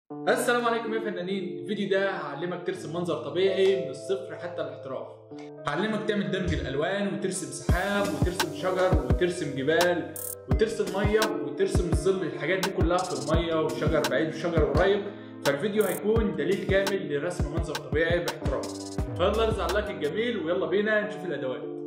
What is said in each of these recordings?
السلام عليكم يا فنانين الفيديو ده هعلمك ترسم منظر طبيعي من الصفر حتى الاحتراف هعلمك تعمل دمج الالوان وترسم سحاب وترسم شجر وترسم جبال وترسم ميه وترسم الظل الحاجات دي كلها في الميه وشجر بعيد وشجر قريب فالفيديو هيكون دليل كامل لرسم منظر طبيعي باحتراف فيلا ارزع اللايك الجميل ويلا بينا نشوف الادوات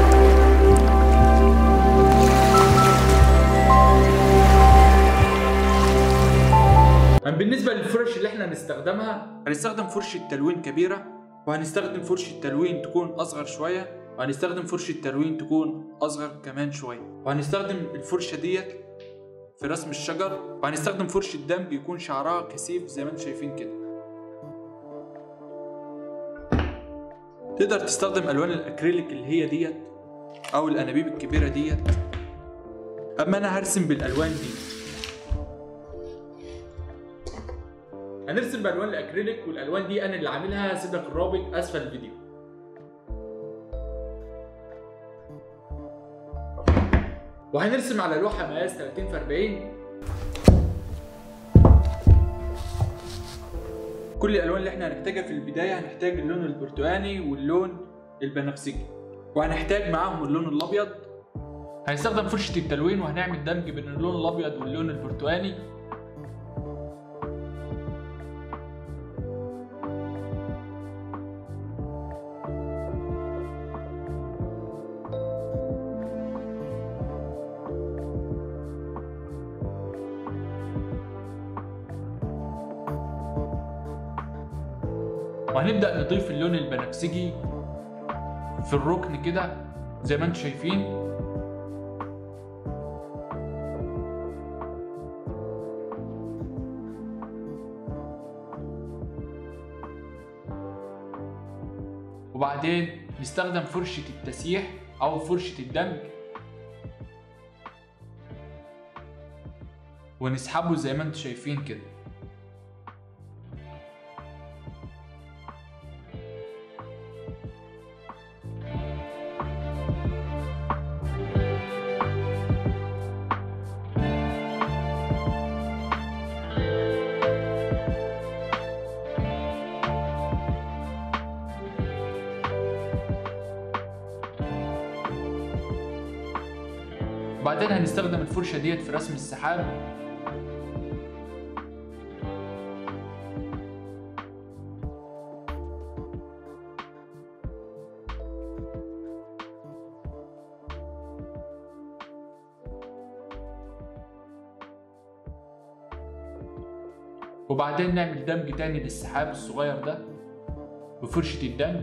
بالنسبة للفرش اللي احنا هنستخدمها هنستخدم فرشة تلوين كبيرة وهنستخدم فرشة تلوين تكون أصغر شوية وهنستخدم فرشة تلوين تكون أصغر كمان شوية وهنستخدم الفرشة ديت في رسم الشجر وهنستخدم فرشة دمج يكون شعرها كثيف زي ما انتم شايفين كده تقدر تستخدم ألوان الأكريليك اللي هي ديت أو الأنابيب الكبيرة ديت أما أنا هرسم بالألوان دي هنرسم بالوان الاكريليك والالوان دي انا اللي عاملها هسيب لك الرابط اسفل الفيديو وهنرسم على لوحه مقاس 30 في 40 كل الالوان اللي احنا هنحتاجها في البدايه هنحتاج اللون البرتقاني واللون البنفسجي وهنحتاج معاهم اللون الابيض هنستخدم فرشه التلوين وهنعمل دمج بين اللون الابيض واللون البرتقاني وهنبدأ نضيف اللون البنفسجي في الركن كده زي ما انتم شايفين وبعدين نستخدم فرشة التسييح أو فرشة الدمج ونسحبه زي ما انتم شايفين كده وبعدين هنستخدم الفرشة ديت في رسم السحاب وبعدين نعمل دمج تاني للسحاب الصغير ده بفرشة الدمج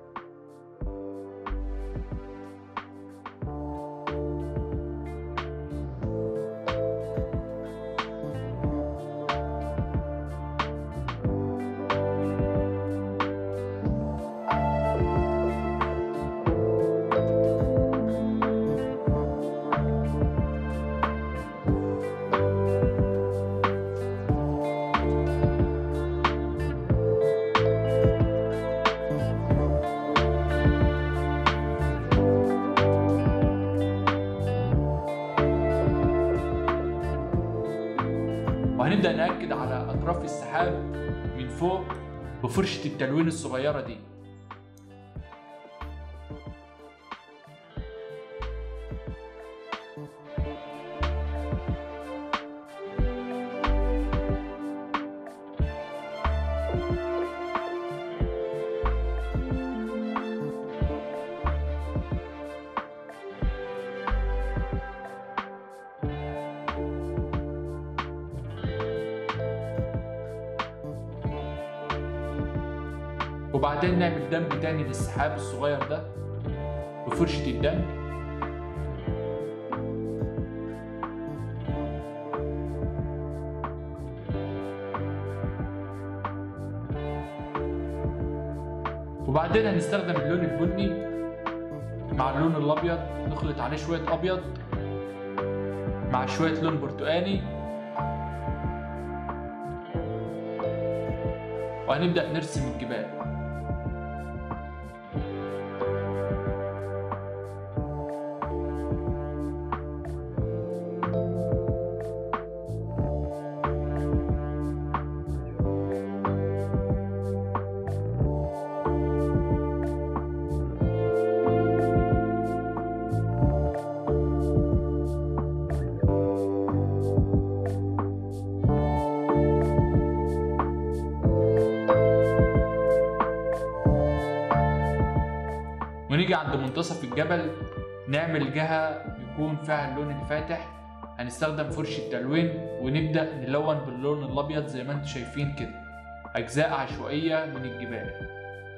وهنبدأ نأكد على أطراف السحاب من فوق بفرشة التلوين الصغيرة دي وبعدين نعمل دمج تاني للسحاب الصغير ده بفرشة الدمج وبعدين هنستخدم اللون البني مع اللون الابيض نخلط عليه شوية ابيض مع شوية لون برتقاني وهنبدأ نرسم الجبال وهنيجي عند منتصف الجبل نعمل جهة يكون فيها اللون الفاتح هنستخدم فرشة تلوين ونبدأ نلون باللون الأبيض زي ما انتم شايفين كده أجزاء عشوائية من الجبال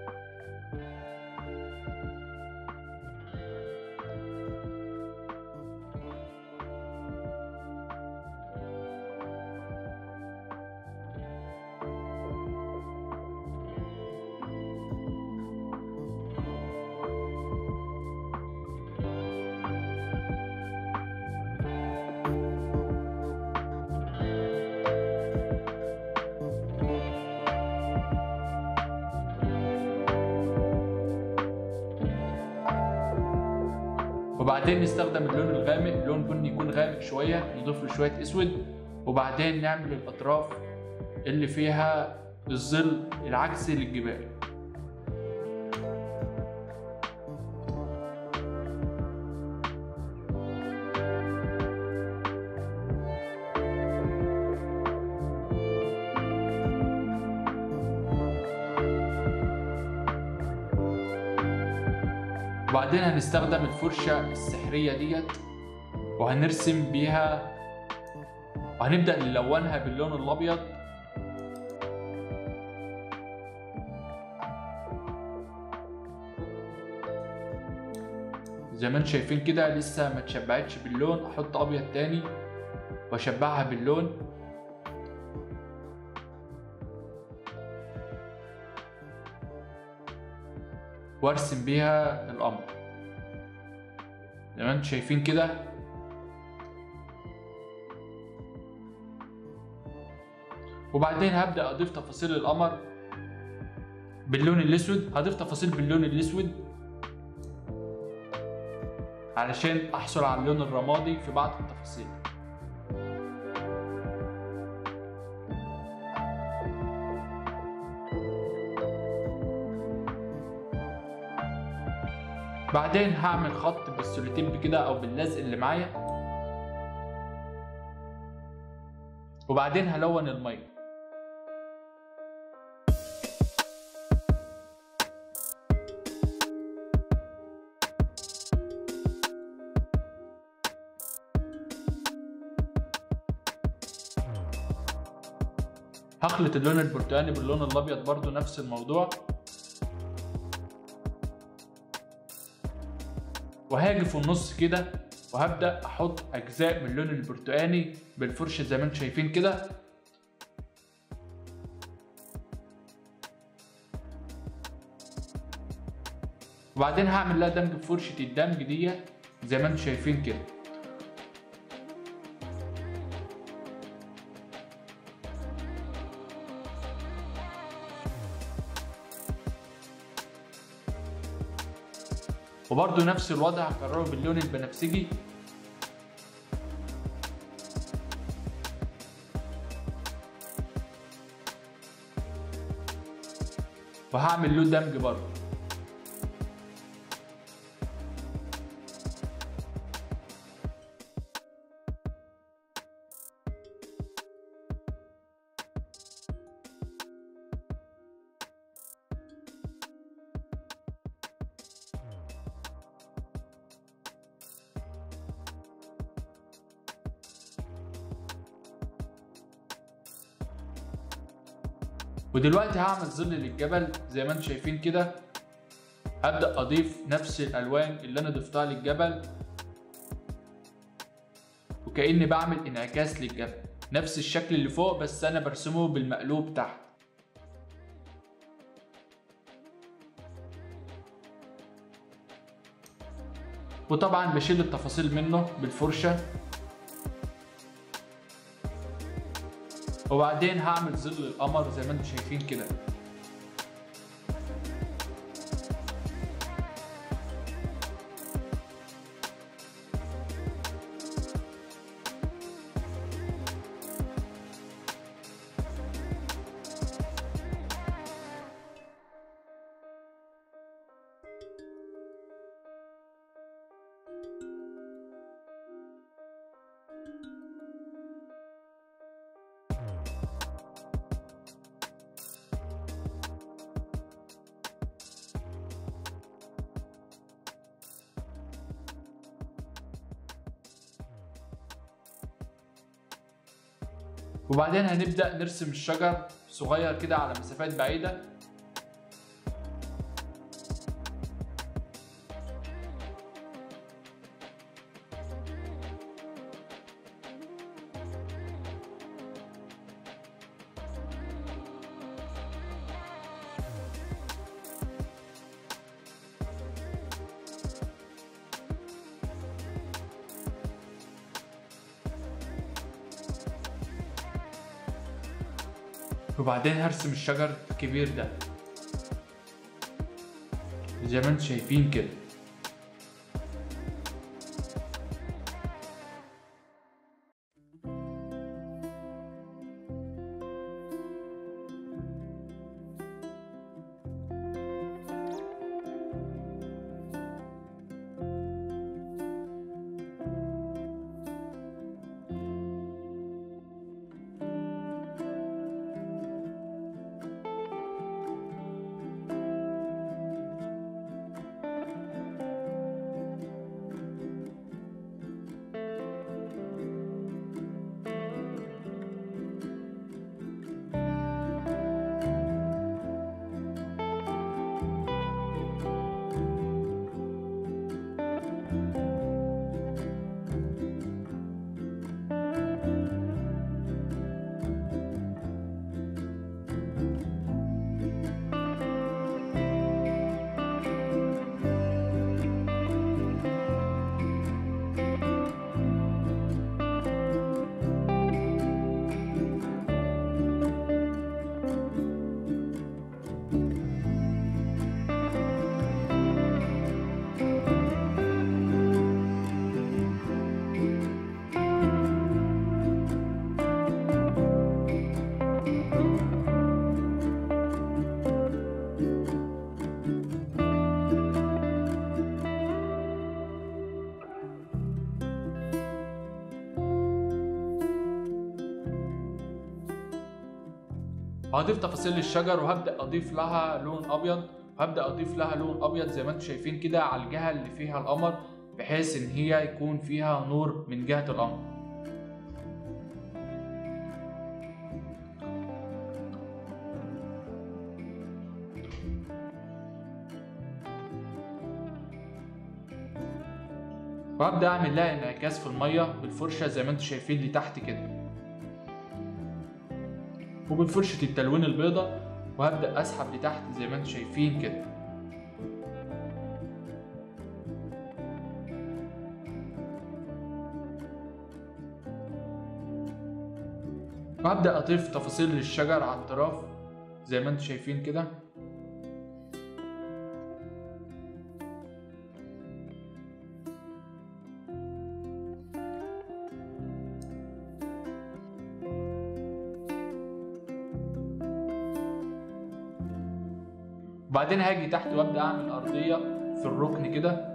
وبعدين نستخدم اللون الغامق لون بني يكون غامق شويه نضيف له شويه اسود وبعدين نعمل الاطراف اللي فيها الظل العكسي للجبال وبعدين هنستخدم الفرشة السحرية ديت وهنرسم بيها وهنبدأ نلونها باللون الأبيض زي ما انتم شايفين كده لسه ما اتشبعتش باللون احط ابيض تاني واشبعها باللون وارسم بيها القمر زي ما انتم شايفين كده وبعدين هبدا اضيف تفاصيل القمر باللون الاسود هضيف تفاصيل باللون الاسود علشان احصل على اللون الرمادي في بعض التفاصيل بعدين هعمل خط بالسوليتيب كده او باللزق اللي معايا وبعدين هلون الميه هخلط اللون البرتقاني باللون الابيض برضو نفس الموضوع وهاجي في النص كده وهبدا احط اجزاء من اللون البرتقاني بالفرشه زي ما انتم شايفين كده وبعدين هعمل لها دمج بفرشه الدمج دي زي ما انتم شايفين كده وبرده نفس الوضع هكرره باللون البنفسجي وهعمل له دمج برضه ودلوقتي هعمل ظل للجبل زي ما انتم شايفين كده هبدأ أضيف نفس الألوان اللي أنا ضفتها للجبل وكأني بعمل انعكاس للجبل نفس الشكل اللي فوق بس أنا برسمه بالمقلوب تحت وطبعا بشيل التفاصيل منه بالفرشة وبعدين هعمل ظل القمر زي ما انتم شايفين كده وبعدين هنبدأ نرسم الشجر صغير كده على مسافات بعيدة وبعدين هرسم الشجر الكبير ده زي ما انتم شايفين كده وهضيف تفاصيل الشجر وهبدا اضيف لها لون ابيض وهبدا اضيف لها لون ابيض زي ما انتم شايفين كده على الجهه اللي فيها القمر بحيث ان هي يكون فيها نور من جهه القمر وهبدا اعمل لها انعكاس في الميه بالفرشه زي ما انتم شايفين لتحت كده وبالفرشة التلوين البيضة وهبدأ أسحب لتحت زي ما انتم شايفين كده وهبدأ أضيف تفاصيل للشجر على الطراف زي ما انتم شايفين كده وبعدين هاجي تحت وابدا اعمل ارضيه في الركن كده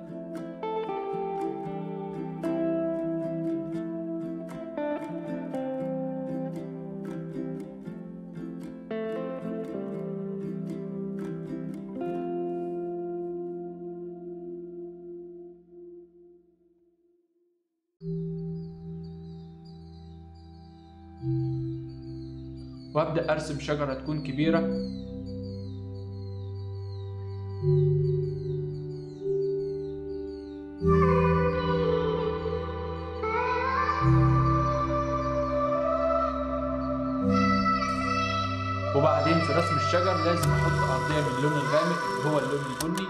وابدا ارسم شجره تكون كبيره وبعدين في رسم الشجر لازم احط ارضيه من اللون الغامق اللي هو اللون البني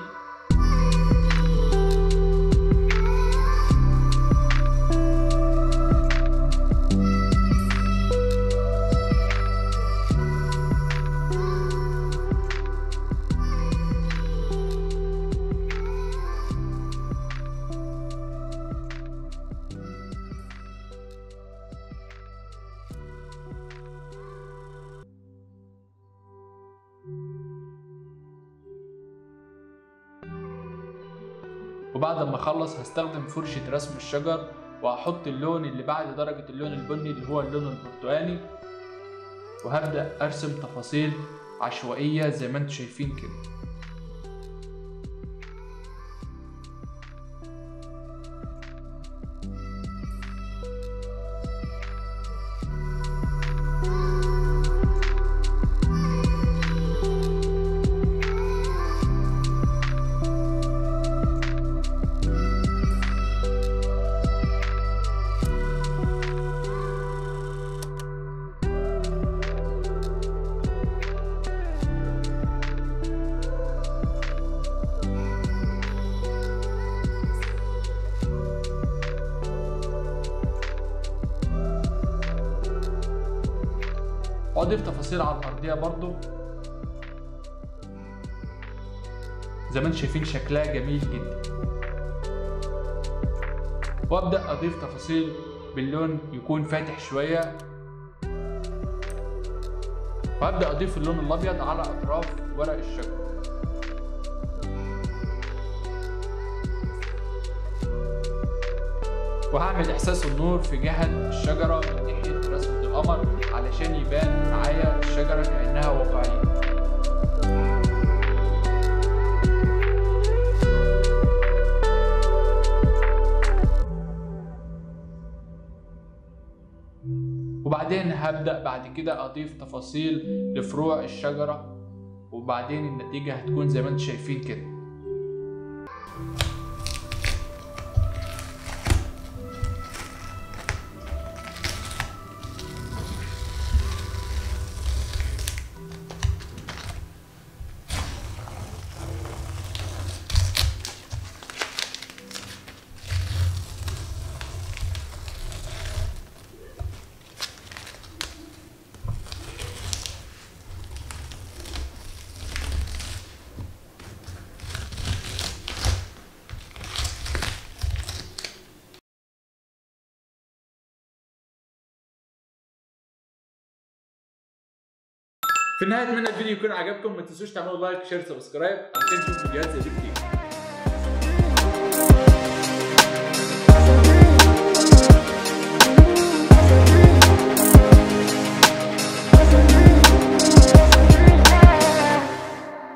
وبعد ما اخلص هستخدم فرشة رسم الشجر وهحط اللون اللي بعد درجة اللون البني اللي هو اللون البرتقالي وهبدأ ارسم تفاصيل عشوائية زي ما انتم شايفين كده واضيف تفاصيل على الارضيه برضو زي ما انتم شايفين شكلها جميل جدا وابدا اضيف تفاصيل باللون يكون فاتح شويه وابدا اضيف اللون الابيض على اطراف ورق الشجر وهعمل احساس النور في جهة الشجرة من ناحية رسمة القمر علشان يبان معايا الشجرة كأنها واقعية وبعدين هبدأ بعد كده أضيف تفاصيل لفروع الشجرة وبعدين النتيجة هتكون زي ما انتم شايفين كده في نهايه من الفيديو يكون عجبكم ما تنسوش تعملوا لايك شير سبسكرايب عشان تشوفوا فيديوهات زي دي كتير